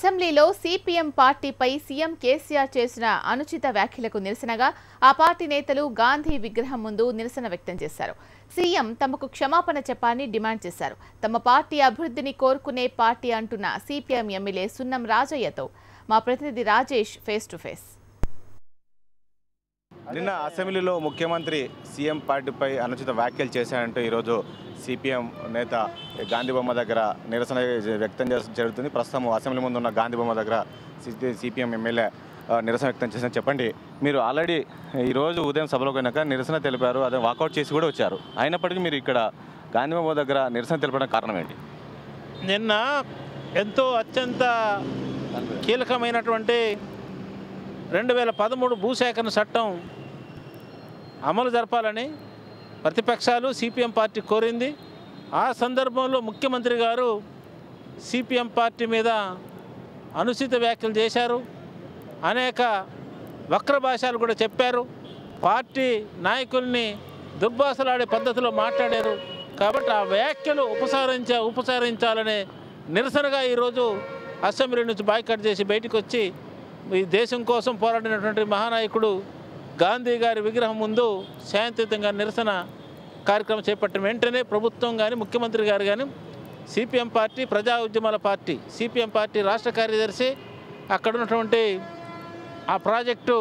అసెంబ్లీలో సిపిఎం పార్టీపై సీఎం కేసీఆర్ చేసిన అనుచిత వ్యాఖ్యలకు నిరసనగా ఆ పార్టీ నేతలు గాంధీ విగ్రహం ముందు నిరసన వ్యక్తం చేశారు సీఎం తమకు క్షమాపణ చెప్పాలని డిమాండ్ చేశారు తమ పార్టీ అభివృద్ధిని కోరుకునే పార్టీ అంటున్న సిపిఎం ఎమ్మెల్యే సున్నం రాజయ్యతో మా ప్రతినిధి రాజేష్ ఫేస్ టు ఫేస్ నిన్న అసెంబ్లీలో ముఖ్యమంత్రి సీఎం పార్టీపై అనుచిత వ్యాఖ్యలు చేశారంటూ ఈరోజు సిపిఎం నేత గాంధీ బొమ్మ దగ్గర నిరసన వ్యక్తం చేస జరుగుతుంది ప్రస్తుతం అసెంబ్లీ ముందు ఉన్న గాంధీ బొమ్మ దగ్గర సిపిఎం ఎమ్మెల్యే ఆ, నిరసన వ్యక్తం చేసిన చెప్పండి మీరు ఆల్రెడీ ఈరోజు ఉదయం సభలోకి పోయినాక నిరసన తెలిపారు అదే వాకౌట్ చేసి కూడా వచ్చారు అయినప్పటికీ మీరు ఇక్కడ గాంధీ బొమ్మ దగ్గర నిరసన తెలపడం కారణం ఏంటి నిన్న ఎంతో అత్యంత కీలకమైనటువంటి రెండు వేల పదమూడు భూసేకరణ చట్టం అమలు జరపాలని ప్రతిపక్షాలు సిపిఎం పార్టీ కోరింది ఆ సందర్భంలో ముఖ్యమంత్రి గారు సిపిఎం పార్టీ మీద అనుచిత వ్యాఖ్యలు చేశారు అనేక వక్ర భాషలు కూడా చెప్పారు పార్టీ నాయకుల్ని దుర్భాషలాడే పద్ధతిలో మాట్లాడారు కాబట్టి ఆ వ్యాఖ్యలు ఉపసంహరించ ఉపసంహరించాలనే నిరసనగా ఈరోజు అసెంబ్లీ నుంచి బాయ్కట్ చేసి బయటకు వచ్చి ఈ దేశం కోసం పోరాడినటువంటి మహానాయకుడు గాంధీ గారి విగ్రహం ముందు శాంతియుతంగా నిరసన కార్యక్రమం చేపట్టిన వెంటనే ప్రభుత్వం కానీ ముఖ్యమంత్రి గారు కానీ సిపిఎం పార్టీ ప్రజా ఉద్యమాల పార్టీ సిపిఎం పార్టీ రాష్ట్ర కార్యదర్శి అక్కడ ఉన్నటువంటి ఆ ప్రాజెక్టు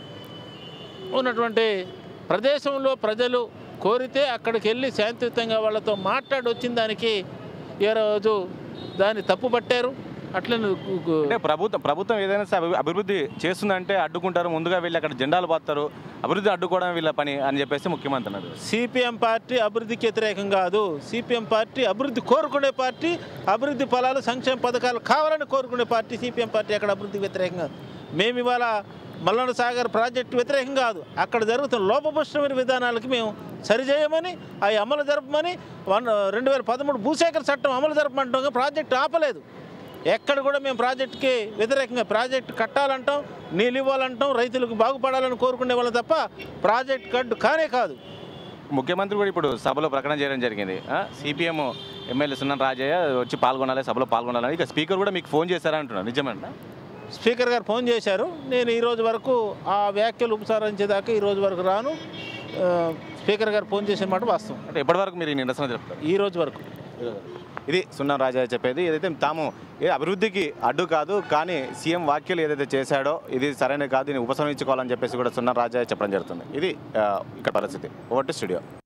ఉన్నటువంటి ప్రదేశంలో ప్రజలు కోరితే అక్కడికి వెళ్ళి శాంతియుతంగా వాళ్ళతో మాట్లాడి వచ్చిన దానికి ఏ రోజు దాన్ని తప్పుపట్టారు అట్లనే గు- గు- అంటే ప్రభుత్వం ప్రభుత్వం ఏదైనా సరే అభి- అభివృద్ధి చేస్తుందంటే అడ్డుకుంటారు ముందుగా వెళ్ళి అక్కడ జెండాలు పాతారు అభివృద్ధి అడ్డుకోవడం వీళ్ళ పని అని చెప్పేసి ముఖ్యమంత్రి అన్నారు సిపిఎం పార్టీ అభివృద్ధికి వ్యతిరేకం కాదు సిపిఎం పార్టీ అభివృద్ధి కోరుకునే పార్టీ అభివృద్ధి ఫలాలు సంక్షేమ పథకాలు కావాలని కోరుకునే పార్టీ సిపిఎం పార్టీ అక్కడ అభివృద్ధికి వ్యతిరేకం కాదు మేము ఇవాళ మల్లన్న సాగర్ ప్రాజెక్టు వ్యతిరేకం కాదు అక్కడ జరుగుతున్న లోపభూష్టమైన విధానాలకి మేము సరిచేయమని అవి అమలు జరపమని వన్ రెండు వేల పదమూడు భూసేకరణ చట్టం అమలు జరపమంటాం ప్రాజెక్టు ఆపలేదు ఎక్కడ కూడా మేము ప్రాజెక్టుకి వ్యతిరేకంగా ప్రాజెక్టు కట్టాలంటాం నీళ్ళు ఇవ్వాలంటాం రైతులకు బాగుపడాలని కోరుకునే వాళ్ళం తప్ప ప్రాజెక్ట్ కట్టు కానే కాదు ముఖ్యమంత్రి కూడా ఇప్పుడు సభలో ప్రకటన చేయడం జరిగింది సిపిఎం ఎమ్మెల్యే సున్నం రాజయ్య వచ్చి పాల్గొనాలి సభలో పాల్గొనాలని ఇక స్పీకర్ కూడా మీకు ఫోన్ చేశారా అంటున్నారు నిజమేనా స్పీకర్ గారు ఫోన్ చేశారు నేను ఈ రోజు వరకు ఆ వ్యాఖ్యలు ఉపసంహరించేదాకా ఈ రోజు వరకు రాను ఆ, స్పీకర్ గారు ఫోన్ చేసిన మాట వాస్తవం అంటే ఎప్పటి వరకు మీరు ఈ నిరసన తెలుపుతారు ఈ రోజు వరకు ఇది సున్నం రాజయ్య చెప్పేది ఏదైతే తాము ఏ అభివృద్ధికి అడ్డు కాదు కానీ సీఎం వ్యాఖ్యలు ఏదైతే చేశాడో ఇది సరైన కాదు దీన్ని ఉపసంహరించుకోవాలని చెప్పేసి కూడా సున్నం రాజయ్య చెప్పడం జరుగుతుంది ఇది ఆ, ఇక్కడ పరిస్థితి ఓవర్ టు స్టూడియో